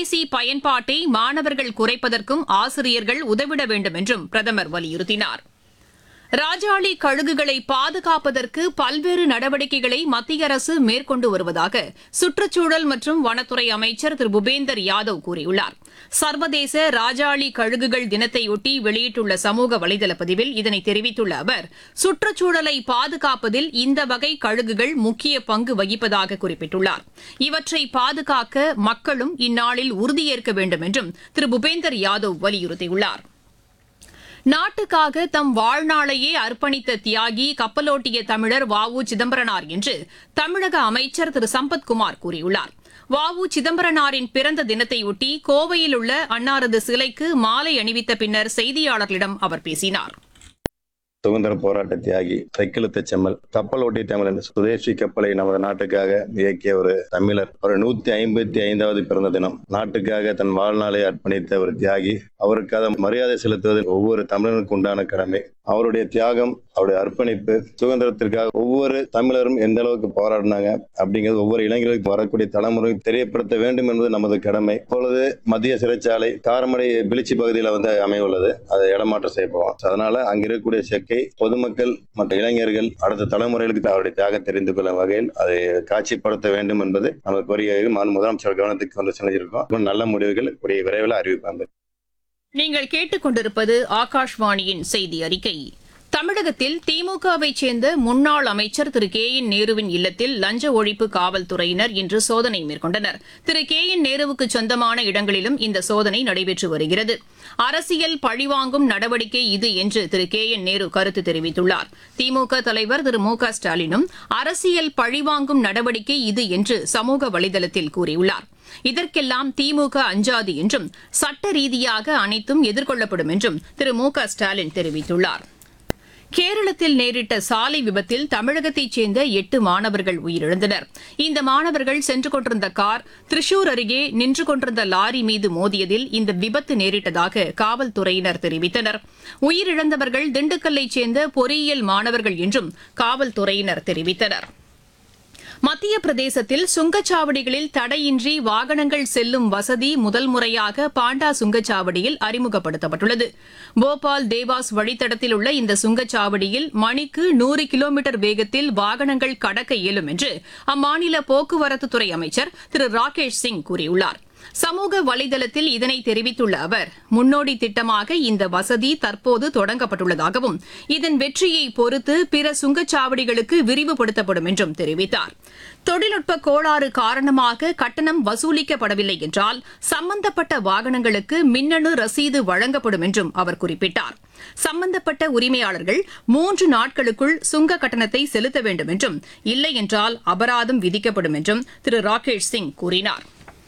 கைபேசி பயன்பாட்டை மாணவர்கள் குறைப்பதற்கும் ஆசிரியர்கள் உதவிட வேண்டும் என்றும் பிரதமர் வலியுறுத்தினார் ராஜாளி கழுகுகளை பாதுகாப்பதற்கு பல்வேறு நடவடிக்கைகளை மத்திய அரசு மேற்கொண்டு வருவதாக சுற்றுச்சூழல் மற்றும் வனத்துறை அமைச்சர் திரு பூபேந்தர் யாதவ் கூறியுள்ளார் சர்வதேச ராஜாளி கழுகுகள் தினத்தையொட்டி வெளியிட்டுள்ள சமூக வலைதள பதிவில் இதனை தெரிவித்துள்ள அவர் சுற்றுச்சூழலை பாதுகாப்பதில் இந்த வகை கழுகுகள் முக்கிய பங்கு வகிப்பதாக குறிப்பிட்டுள்ளார் இவற்றை பாதுகாக்க மக்களும் இந்நாளில் உறுதியேற்க வேண்டும் என்றும் திரு பூபேந்தர் யாதவ் வலியுறுத்தியுள்ளார் நாட்டுக்காக தம் வாழ்நாளையே அர்ப்பணித்த தியாகி கப்பலோட்டிய தமிழர் வ உ சிதம்பரனார் என்று தமிழக அமைச்சர் திரு சம்பத்குமார் கூறியுள்ளார் வ உ சிதம்பரனாரின் பிறந்த தினத்தையொட்டி கோவையில் உள்ள அன்னாரது சிலைக்கு மாலை அணிவித்த பின்னர் செய்தியாளர்களிடம் அவர் பேசினார் சுதந்திர போராட்ட தியாகி தைக்கிழுத்த செம்மல் கப்பல் ஓட்டிய தமிழன் சுதேசி கப்பலை நமது நாட்டுக்காக இயக்கிய ஒரு தமிழர் ஒரு நூத்தி ஐம்பத்தி ஐந்தாவது பிறந்த தினம் நாட்டுக்காக தன் வாழ்நாளை அர்ப்பணித்த ஒரு தியாகி அவருக்காக மரியாதை செலுத்துவது ஒவ்வொரு தமிழனுக்கு உண்டான கடமை அவருடைய தியாகம் அவருடைய அர்ப்பணிப்பு சுதந்திரத்திற்காக ஒவ்வொரு தமிழரும் எந்த அளவுக்கு போராடினாங்க அப்படிங்கிறது ஒவ்வொரு இளைஞர்களுக்கு வரக்கூடிய தலைமுறைக்கு தெரியப்படுத்த வேண்டும் என்பது நமது கடமை இப்பொழுது மத்திய சிறைச்சாலை காரமடை பிளிச்சி பகுதியில் வந்து அமையுள்ளது அதை இடமாற்றம் செய்ய போவோம் அதனால அங்க இருக்கக்கூடிய செக்கை பொதுமக்கள் மற்ற இளைஞர்கள் அடுத்த தலைமுறைகளுக்கு அவருடைய தியாகம் தெரிந்து கொள்ளும் வகையில் அதை காட்சிப்படுத்த வேண்டும் என்பது நமது கோரிக்கைகள் மாநில முதலமைச்சர் கவனத்துக்கு கொண்டு சென்றிருக்கோம் நல்ல முடிவுகள் கூடிய விரைவில் அறிவிப்பாங்க நீங்கள் கேட்டுக்கொண்டிருப்பது ஆகாஷ்வாணியின் செய்தி அறிக்கை தமிழகத்தில் திமுகவைச் சேர்ந்த முன்னாள் அமைச்சர் திரு கே என் நேருவின் இல்லத்தில் லஞ்ச ஒழிப்பு காவல்துறையினர் இன்று சோதனை மேற்கொண்டனர் திரு கே என் நேருவுக்கு சொந்தமான இடங்களிலும் இந்த சோதனை நடைபெற்று வருகிறது அரசியல் பழிவாங்கும் நடவடிக்கை இது என்று திரு கே என் நேரு கருத்து தெரிவித்துள்ளார் திமுக தலைவர் திரு மு க ஸ்டாலினும் அரசியல் பழிவாங்கும் நடவடிக்கை இது என்று சமூக வலைதளத்தில் கூறியுள்ளார் இதற்கெல்லாம் திமுக அஞ்சாது என்றும் சட்ட ரீதியாக அனைத்தும் எதிர்கொள்ளப்படும் என்றும் திரு மு க ஸ்டாலின் தெரிவித்துள்ளார் கேரளத்தில் நேரிட்ட சாலை விபத்தில் தமிழகத்தைச் சேர்ந்த எட்டு மாணவர்கள் உயிரிழந்தனர் இந்த மாணவர்கள் சென்று கொண்டிருந்த கார் திரிசூர் அருகே நின்று கொண்டிருந்த லாரி மீது மோதியதில் இந்த விபத்து நேரிட்டதாக காவல்துறையினர் தெரிவித்தனர் உயிரிழந்தவர்கள் திண்டுக்கல்லைச் சேர்ந்த பொறியியல் மாணவர்கள் என்றும் காவல்துறையினர் தெரிவித்தனர் மத்திய பிரதேசத்தில் சுங்கச்சாவடிகளில் தடையின்றி வாகனங்கள் செல்லும் வசதி முதல் முறையாக பாண்டா சுங்கச்சாவடியில் அறிமுகப்படுத்தப்பட்டுள்ளது போபால் தேவாஸ் வழித்தடத்தில் உள்ள இந்த சுங்கச்சாவடியில் மணிக்கு நூறு கிலோமீட்டர் வேகத்தில் வாகனங்கள் கடக்க இயலும் என்று அம்மாநில போக்குவரத்துத்துறை அமைச்சர் திரு ராகேஷ் சிங் கூறியுள்ளார் சமூக வலைதளத்தில் இதனை தெரிவித்துள்ள அவர் முன்னோடி திட்டமாக இந்த வசதி தற்போது தொடங்கப்பட்டுள்ளதாகவும் இதன் வெற்றியை பொறுத்து பிற சுங்கச்சாவடிகளுக்கு விரிவுபடுத்தப்படும் என்றும் தெரிவித்தார் தொழில்நுட்ப கோளாறு காரணமாக கட்டணம் வசூலிக்கப்படவில்லை என்றால் சம்பந்தப்பட்ட வாகனங்களுக்கு மின்னணு ரசீது வழங்கப்படும் என்றும் அவர் குறிப்பிட்டார் சம்பந்தப்பட்ட உரிமையாளர்கள் மூன்று நாட்களுக்குள் சுங்க கட்டணத்தை செலுத்த வேண்டும் என்றும் இல்லை என்றால் அபராதம் விதிக்கப்படும் என்றும் திரு ராகேஷ் சிங் கூறினார்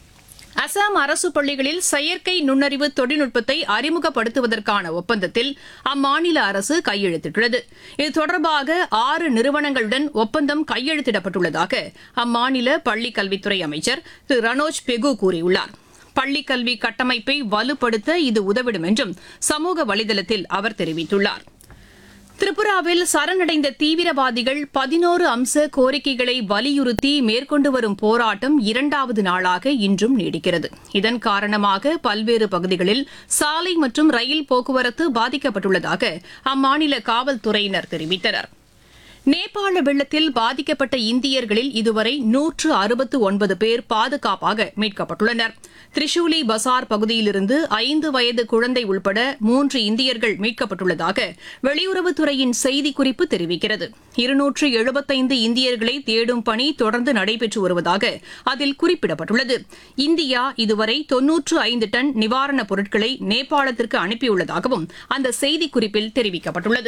அசாம் அரசு பள்ளிகளில் செயற்கை நுண்ணறிவு தொழில்நுட்பத்தை அறிமுகப்படுத்துவதற்கான ஒப்பந்தத்தில் அம்மாநில அரசு கையெழுத்திட்டுள்ளது இது தொடர்பாக ஆறு நிறுவனங்களுடன் ஒப்பந்தம் கையெழுத்திடப்பட்டுள்ளதாக அம்மாநில பள்ளிக் கல்வித்துறை அமைச்சர் திரு ரனோஜ் பெகு கூறியுள்ளார் பள்ளிக்கல்வி கட்டமைப்பை வலுப்படுத்த இது உதவிடும் என்றும் சமூக வலைதளத்தில் அவர் தெரிவித்துள்ளார் திரிபுராவில் சரணடைந்த தீவிரவாதிகள் பதினோரு அம்ச கோரிக்கைகளை வலியுறுத்தி மேற்கொண்டு வரும் போராட்டம் இரண்டாவது நாளாக இன்றும் நீடிக்கிறது இதன் காரணமாக பல்வேறு பகுதிகளில் சாலை மற்றும் ரயில் போக்குவரத்து பாதிக்கப்பட்டுள்ளதாக அம்மாநில காவல்துறையினர் தெரிவித்தனர் நேபாள வெள்ளத்தில் பாதிக்கப்பட்ட இந்தியர்களில் இதுவரை நூற்று அறுபத்து ஒன்பது பேர் பாதுகாப்பாக மீட்கப்பட்டுள்ளனர் திரிசூலி பசார் பகுதியிலிருந்து ஐந்து வயது குழந்தை உள்பட மூன்று இந்தியர்கள் மீட்கப்பட்டுள்ளதாக வெளியுறவுத்துறையின் செய்திக்குறிப்பு தெரிவிக்கிறது இருநூற்று எழுபத்தைந்து இந்தியர்களை தேடும் பணி தொடர்ந்து நடைபெற்று வருவதாக அதில் குறிப்பிடப்பட்டுள்ளது இந்தியா இதுவரை தொன்னூற்று ஐந்து டன் நிவாரணப் பொருட்களை நேபாளத்திற்கு அனுப்பியுள்ளதாகவும் அந்த செய்திக்குறிப்பில் தெரிவிக்கப்பட்டுள்ளது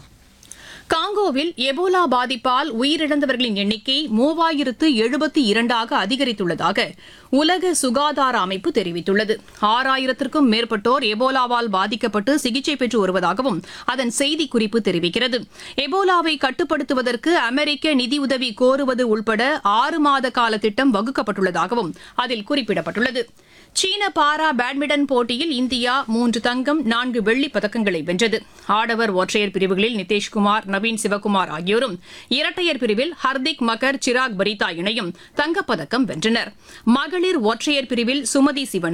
காங்கோவில் எபோலா பாதிப்பால் உயிரிழந்தவர்களின் எண்ணிக்கை மூவாயிரத்து எழுபத்தி இரண்டாக அதிகரித்துள்ளதாக உலக சுகாதார அமைப்பு தெரிவித்துள்ளது ஆறாயிரத்திற்கும் மேற்பட்டோர் எபோலாவால் பாதிக்கப்பட்டு சிகிச்சை பெற்று வருவதாகவும் அதன் செய்திக்குறிப்பு தெரிவிக்கிறது எபோலாவை கட்டுப்படுத்துவதற்கு அமெரிக்க நிதியுதவி கோருவது உள்பட ஆறு மாத கால திட்டம் வகுக்கப்பட்டுள்ளதாகவும் அதில் குறிப்பிடப்பட்டுள்ளது சீன பாரா பேட்மிண்டன் போட்டியில் இந்தியா மூன்று தங்கம் நான்கு வெள்ளிப் பதக்கங்களை வென்றது ஆடவர் ஒற்றையர் பிரிவுகளில் நிதிஷ்குமார் நவீன் சிவகுமார் ஆகியோரும் இரட்டையர் பிரிவில் ஹர்திக் மகர் சிராக் பரிதா இணையும் தங்கப்பதக்கம் வென்றனர் மகளிர் ஒற்றையர் பிரிவில் சுமதி சிவன்